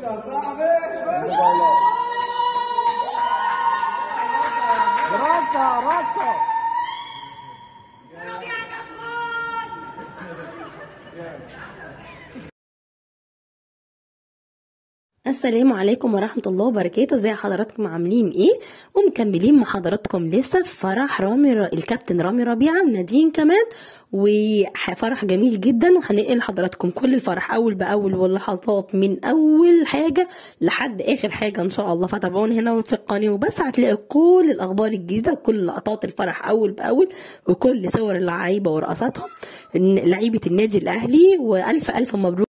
راسه راسه السلام عليكم ورحمة الله وبركاته ازي حضراتكم عاملين ايه ومكملين مع حضراتكم لسه في فرح رامي ر... الكابتن رامي ربيعة ونادين كمان وفرح جميل جدا وهنقل لحضراتكم كل الفرح اول باول واللحظات من اول حاجة لحد اخر حاجة ان شاء الله فتابعونا هنا في القناة وبس هتلاقوا كل الاخبار الجديدة وكل لقطات الفرح اول باول وكل صور اللعيبة ورقصاتهم لعيبة النادي الاهلي والف الف مبروك